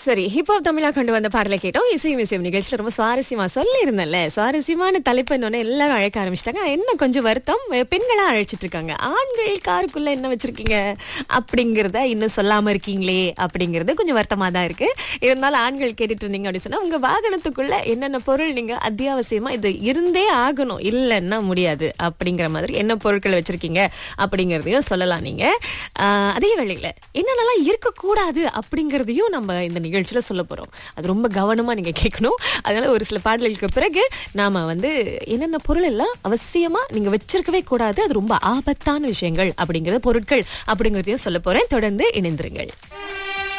சரி ஹிப்ஹாப் தமிழா கொண்டு வந்த பாடலை கேட்டோம் இசை மியூசியம் நிகழ்ச்சியில ரொம்ப சுவாரஸ்யமா சொல்லி இருந்தேன்ல சுவாரஸ்யமான தலைப்பு என்னன்னு எல்லாரும் அழைக்க ஆரம்பிச்சிட்டாங்க என்ன கொஞ்சம் வருத்தம் அஹ் பெண்களா அழைச்சிட்டு இருக்காங்க ஆண்கள் காருக்குள்ள என்ன வச்சிருக்கீங்க அப்படிங்கறத இன்னும் சொல்லாம இருக்கீங்களே அப்படிங்கறது கொஞ்சம் வருத்தமா தான் இருக்கு இருந்தாலும் ஆண்கள் கேட்டுட்டு இருந்தீங்க அப்படின்னு சொன்னா உங்க வாகனத்துக்குள்ள என்னென்ன பொருள் நீங்க அத்தியாவசியமா இது இருந்தே ஆகணும் இல்லைன்னா முடியாது அப்படிங்கிற மாதிரி என்ன பொருட்கள் வச்சிருக்கீங்க அப்படிங்கறதையும் சொல்லலாம் நீங்க ஆஹ் அதே வேளையில என்னென்னலாம் இருக்கக்கூடாது அப்படிங்கறதையும் நம்ம இந்த நிகழ்ச்சியில சொல்ல போறோம் அது ரொம்ப கவனமா நீங்க கேட்கணும் அதனால ஒரு சில பாடல்களுக்கு பிறகு நாம வந்து என்னென்ன பொருள் எல்லாம் அவசியமா நீங்க வச்சிருக்கவே கூடாது அது ரொம்ப ஆபத்தான விஷயங்கள் அப்படிங்கறது பொருட்கள் அப்படிங்கறதையும் சொல்ல போறேன் தொடர்ந்து இணைந்திருங்கள்